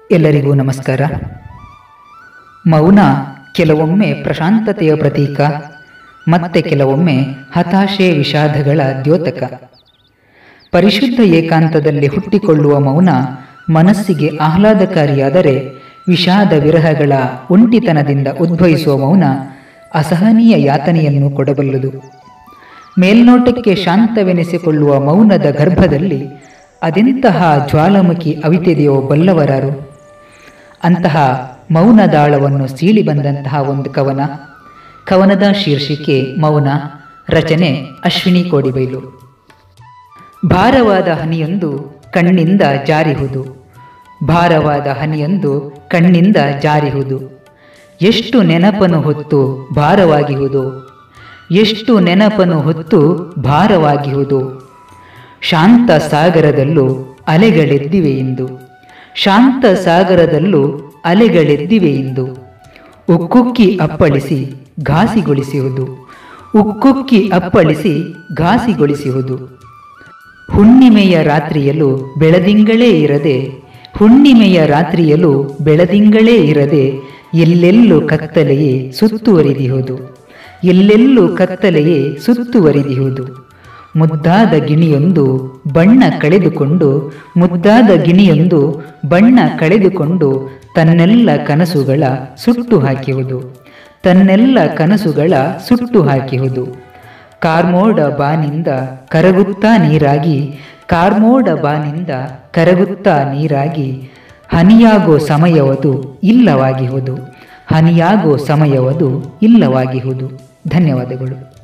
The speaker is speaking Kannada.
ಎಲ್ಲರಿಗೂ ನಮಸ್ಕಾರ ಮೌನ ಕೆಲವೊಮ್ಮೆ ಪ್ರಶಾಂತತೆಯ ಪ್ರತೀಕ ಮತ್ತೆ ಕೆಲವೊಮ್ಮೆ ಹತಾಶೆ ವಿಷಾದಗಳ ದ್ಯೋತಕ ಪರಿಶುದ್ಧ ಏಕಾಂತದಲ್ಲಿ ಹುಟ್ಟಿಕೊಳ್ಳುವ ಮೌನ ಮನಸ್ಸಿಗೆ ಆಹ್ಲಾದಕಾರಿಯಾದರೆ ವಿಷಾದ ವಿರಹಗಳ ಒಂಟಿತನದಿಂದ ಉದ್ಭವಿಸುವ ಮೌನ ಅಸಹನೀಯ ಯಾತನೆಯನ್ನು ಕೊಡಬಲ್ಲದು ಮೇಲ್ನೋಟಕ್ಕೆ ಶಾಂತವೆನಿಸಿಕೊಳ್ಳುವ ಮೌನದ ಗರ್ಭದಲ್ಲಿ ಅದೆಂತಹ ಜ್ವಾಲಾಮುಖಿ ಅವಿತಿದೆಯೋ ಬಲ್ಲವರಾರು ಅಂತಹ ಮೌನದಾಳವನ್ನು ಸೀಳಿ ಬಂದಂತಹ ಒಂದು ಕವನ ಕವನದ ಶೀರ್ಷಿಕೆ ಮೌನ ರಚನೆ ಅಶ್ವಿನಿ ಕೋಡಿಬೈಲು ಭಾರವಾದ ಹನಿಯೊಂದು ಕಣ್ಣಿಂದ ಜಾರಿಹುದು ಭಾರವಾದ ಹನಿಯೊಂದು ಕಣ್ಣಿಂದ ಜಾರಿಹುದು ಎಷ್ಟು ನೆನಪನು ಹೊತ್ತು ಭಾರವಾಗಿಹುದು ಎಷ್ಟು ನೆನಪನು ಹೊತ್ತು ಭಾರವಾಗಿಹುದು ಶಾಂತ ಸಾಗರದಲ್ಲೂ ಅಲೆಗಳೆದ್ದಿವೆ ಇಂದು ಶಾಂತ ಸಾಗರದಲ್ಲೂ ಅಲೆಗಳೆದ್ದಿವೆ ಇಂದು ಉಕ್ಕುಕ್ಕಿ ಅಪ್ಪಳಿಸಿ ಘಾಸಿಗೊಳಿಸುವುದು ಉಕ್ಕುಕ್ಕಿ ಅಪ್ಪಳಿಸಿ ಘಾಸಿಗೊಳಿಸುವುದು ಹುಣ್ಣಿಮೆಯ ರಾತ್ರಿಯಲ್ಲೂ ಬೆಳದಿಂಗಳೇ ಇರದೆ ಹುಣ್ಣಿಮೆಯ ರಾತ್ರಿಯಲ್ಲೂ ಬೆಳದಿಂಗಳೇ ಇರದೆ ಎಲ್ಲೆಲ್ಲೂ ಕತ್ತಲೆಯೇ ಸುತ್ತುವರಿದಿಹುದು ಎಲ್ಲೆಲ್ಲೂ ಕತ್ತಲೆಯೇ ಸುತ್ತುವರಿದಿಹುದು ಮುದ್ದಾದ ಗಿಣಿಯೊಂದು ಬಣ್ಣ ಕಳೆದುಕೊಂಡು ಮುದ್ದಾದ ಗಿಣಿಯೊಂದು ಬಣ್ಣ ಕಳೆದುಕೊಂಡು ತನ್ನೆಲ್ಲ ಕನಸುಗಳ ಸುಟ್ಟು ಹಾಕಿಹುದು ತನ್ನೆಲ್ಲ ಕನಸುಗಳ ಸುಟ್ಟು ಹಾಕಿಹುದು ಕಾರ್ಮೋಡ ಬಾನಿಂದ ಕರಗುತ್ತಾ ನೀರಾಗಿ ಕಾರ್ಮೋಡ ಬಾನಿಂದ ಕರಗುತ್ತಾ ನೀರಾಗಿ ಹನಿಯಾಗೋ ಸಮಯವದು ಇಲ್ಲವಾಗಿಹುದು ಹನಿಯಾಗೋ ಸಮಯವದು ಇಲ್ಲವಾಗಿಹುದು ಧನ್ಯವಾದಗಳು